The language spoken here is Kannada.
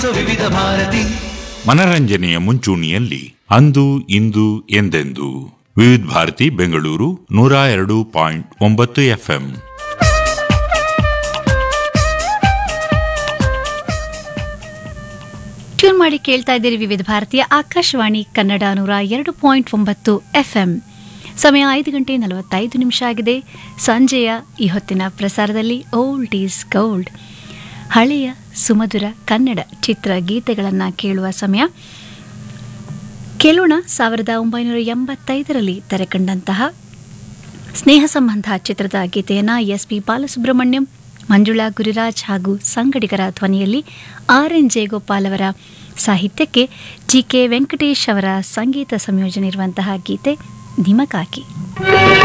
ವಿವಿಧ ಭಾರತಿ ಮನರಂಜನೆಯ ಮುಂಚೂಣಿಯಲ್ಲಿ ಅಂದು ಇಂದು ಎಂದೆಂದು ವಿವಿಧ ಭಾರತಿ ಬೆಂಗಳೂರು ನೂರ ಎರಡು ಪಾಯಿಂಟ್ ಒಂಬತ್ತು ಎಫ್ಎಂ ಟ್ಯೂನ್ ಮಾಡಿ ಕೇಳ್ತಾ ಇದ್ದೀರಿ ವಿವಿಧ ಭಾರತೀಯ ಆಕಾಶವಾಣಿ ಕನ್ನಡ ನೂರ ಎರಡು ಪಾಯಿಂಟ್ ಒಂಬತ್ತು ಎಫ್ಎಂ ಸಮಯ ಐದು ಗಂಟೆ ನಲವತ್ತೈದು ನಿಮಿಷ ಆಗಿದೆ ಸಂಜೆಯ ಈ ಹೊತ್ತಿನ ಪ್ರಸಾರದಲ್ಲಿ ಓಲ್ಡ್ ಈಸ್ ಗೌಲ್ಡ್ ಹಳೆಯ ಸುಮಧುರ ಕನ್ನಡ ಚಿತ್ರ ಗೀತೆಗಳನ್ನು ಕೇಳುವ ಸಮಯ ಕೇಳೋಣ ಸಾವಿರದ ಒಂಬೈನೂರ ಎಂಬತ್ತೈದರಲ್ಲಿ ತೆರೆಕಂಡಂತಹ ಸ್ನೇಹ ಸಂಬಂಧ ಚಿತ್ರದ ಗೀತೆಯನ್ನ ಎಸ್ ಪಿ ಬಾಲಸುಬ್ರಹ್ಮಣ್ಯಂ ಮಂಜುಳಾ ಗುರುರಾಜ್ ಹಾಗೂ ಸಂಗಡಿಗರ ಧ್ವನಿಯಲ್ಲಿ ಆರ್ ಎನ್ ಜಯಗೋಪಾಲ್ ಅವರ ಸಾಹಿತ್ಯಕ್ಕೆ ಜಿ ಕೆ ವೆಂಕಟೇಶ್ ಅವರ ಸಂಗೀತ ಸಂಯೋಜನೆ ಇರುವಂತಹ ಗೀತೆ ನಿಮಗಾಗಿ